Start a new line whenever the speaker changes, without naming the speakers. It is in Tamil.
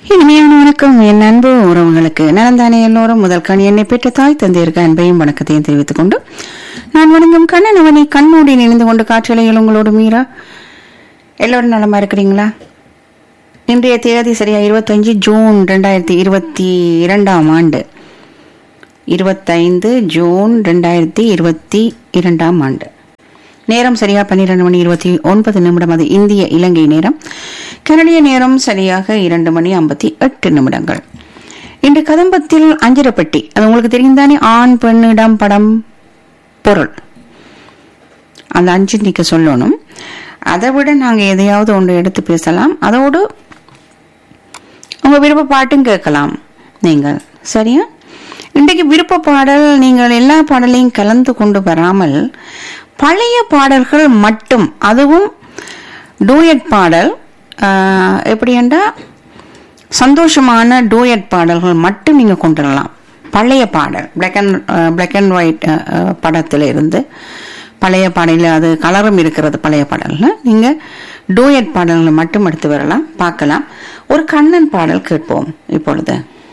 இனிமையான வணக்கம் என் அன்பு உறவுகளுக்கு நலந்தானே எல்லோரும் முதல் கண் என்னை பெற்ற தாய் தந்தையருக்கு அன்பையும் வணக்கத்தையும் தெரிவித்துக் கொண்டு நான் வணங்கும் கண்ணன் அவனை கண்மூடி நினைந்து கொண்டு காற்றலையில் உங்களோடு மீறா எல்லோரும் நலமா இருக்கிறீங்களா இன்றைய தேதி சரியா இருபத்தஞ்சு ஜூன் ரெண்டாயிரத்தி இருபத்தி இரண்டாம் ஆண்டு இருபத்தைந்து ஜூன் ரெண்டாயிரத்தி இருபத்தி இரண்டாம் ஆண்டு நேரம் சரியா பன்னிரண்டு மணி இருபத்தி ஒன்பது நிமிடம் அது இந்திய இலங்கை நேரம் கனடிய நேரம் சரியாக இரண்டு மணி ஐம்பத்தி எட்டு நிமிடங்கள் இன்று கதம்பத்தில் அஞ்சரப்பட்டி அது உங்களுக்கு தெரியும் தானே ஆண் பெண் இடம் படம் பொருள் அந்த அஞ்சு நீக்க சொல்லணும் அதை விட நாங்கள் எதையாவது ஒன்று எடுத்து பேசலாம் அதோடு உங்க விருப்ப பாட்டும் கேட்கலாம் நீங்கள் சரியா இன்றைக்கு விருப்ப பாடல் நீங்கள் எல்லா பாடலையும் கலந்து கொண்டு வராமல் பழைய பாடல்கள் மட்டும் அதுவும் டூயட் பாடல் ஆஹ், எப்படி என்றால் சந்தோஷமான டூயட் பாடல்கள் மட்டும் நீங்கள் கொண்டு வரலாம் பழைய பாடல் black and black and white படத்தில் இருந்து பழைய பாடலில் அது கலரும் இருக்கிறது பழைய பாடல்ல நீங்கள் டூயட் பாடல்களை மட்டும் எடுத்து வரலாம் பார்க்கலாம் ஒரு கண்ணன் பாடல் கேட்போம் இப்பொழுது